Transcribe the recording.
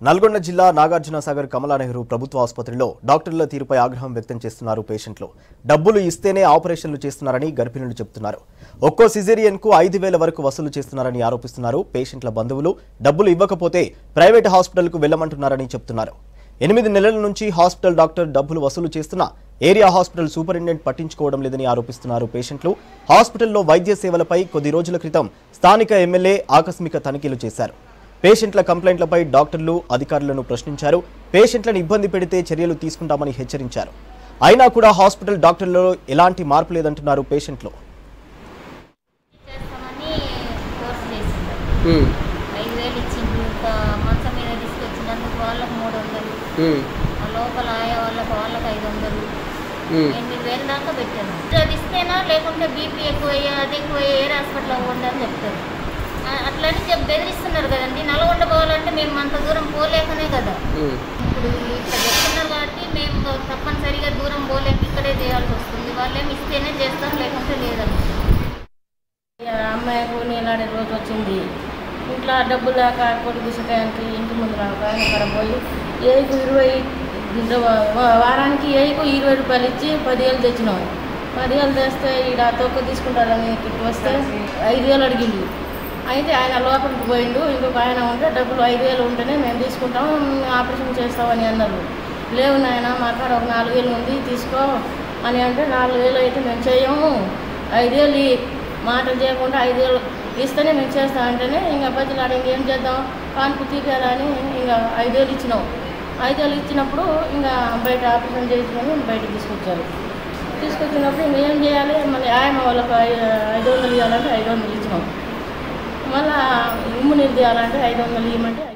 నల్గొండ జిల్లా నాగార్జున సాగర్ కమలా నెహ్రూ ప్రభుత్వ ఆసుపత్రిలో డాక్టర్ల తీరుపై ఆగ్రహం వ్యక్తం చేస్తున్నారు పేషెంట్లు డబ్బులు ఇస్తేనే ఆపరేషన్లు చేస్తున్నారని గర్భిణులు చెబుతున్నారు ఒక్కో సిజేరియన్ కు ఐదు వేల వరకు వసూలు చేస్తున్నారని ఆరోపిస్తున్నారు పేషెంట్ల బంధువులు డబ్బులు ఇవ్వకపోతే ప్రైవేట్ హాస్పిటల్కు వెళ్లమంటున్నారని చెబుతున్నారు ఎనిమిది నెలల నుంచి హాస్పిటల్ డాక్టర్ డబ్బులు వసూలు చేస్తున్నా ఏరియా హాస్పిటల్ సూపరింటెండెంట్ పట్టించుకోవడం లేదని ఆరోపిస్తున్నారు పేషెంట్లు హాస్పిటల్లో వైద్య సేవలపై కొద్ది రోజుల క్రితం స్థానిక ఎమ్మెల్యే ఆకస్మిక తనిఖీలు చేశారు పేషెంట్ల కంప్లైంట్లపై డాక్టర్లు అధికారులను ప్రశ్నించారు పేషెంట్లను ఇబ్బంది పెడితే చర్యలు తీసుకుంటామని హెచ్చరించారు అయినా కూడా హాస్పిటల్ డాక్టర్లలో ఎలాంటి మార్పు లేదంటున్నారు పేషెంట్లు చేస్తామని కోర్స్ చేసిండు ఐదు వేలు ఇచ్చిండు ఇంకా మంచం మీద తీసుకొచ్చినందుకు వాళ్ళకు మూడు వందలు ఆ లోపల ఆయా వాళ్ళకు వాళ్ళకి ఐదు వందలు ఎనిమిది వేలు దాకా పెట్టాను అది ఇస్తేనా లేకుంటే బీపీ ఎక్కువ అయ్యా అది ఎక్కువ అయ్యా ఏ హాస్పిటల్లో పోండి అని చెప్తారు ఆ, అట్లని చెప్పి బెదిరిస్తున్నారు కదండి నల్గొండ పోవాలంటే మేము అంత దూరం పోలేకనే కదా ఇప్పుడు ఇట్లా చెప్తున్నారు కాబట్టి మేము తప్పనిసరిగా దూరం పోలేక ఇక్కడే చేయాల్సి వస్తుంది వాళ్ళేమి ఇస్తేనే చేస్తాం లేకుంటే లేదని అమ్మాయి నీలాడే రోజు వచ్చింది ఇంట్లో డబ్బులు లేక కొడు గుసకాయనికి ఇంటి ముందు రాక ఆయన అక్కడ పోయి ఏకు ఇరవై వా- వారానికి ఏకు ఇరవై రూపాయలు ఇచ్చి పదివేలు తెచ్చినాం పదివేలు తెస్తే ఈడ తొక్క తీసుకుంటారని ఇక్కడికి వస్తే ఐదు వేలు అడిగిండు అయితే ఆయన లోపలికి పోయిండు ఇంకొక ఆయన ఉంటే డబ్బులు ఐదు వేలు ఉంటేనే మేము తీసుకుంటాం ఆపరేషన్ చేస్తామని అన్నారు లేవు నాయన మా కాడ ఒక నాలుగు వేలు ఉంది తీసుకో అని అంటే నాలుగు వేలు అయితే మేము చేయము ఐదు వేలు ఇయ్యి. మాటలు చేయకుండా ఐదు వేలు ఇస్తేనే మేము చేస్తాం అంటేనే ఇంకా బతిలాడి ఇంకేం చేద్దాం కాన్పు తీరాలని ఇంకా ఐదు వేలు ఇచ్చినాం ఐదు వేలు ఇచ్చినప్పుడు ఇంకా బయట ఆపరేషన్ చేయించుకొని బయటకు తీసుకొచ్చారు తీసుకొచ్చినప్పుడు ఇంకా ఏం చేయాలి మళ్ళీ ఆయమ్మ వాళ్ళకి ఐ- ఐదు వందలు ఇవ్వాలంటే ఐదు వందలు ఇచ్చినాం మళ్ళా ఉమ్ము నీరు తీయాలంటే ఐదు వందలు ఇవ్వమంటే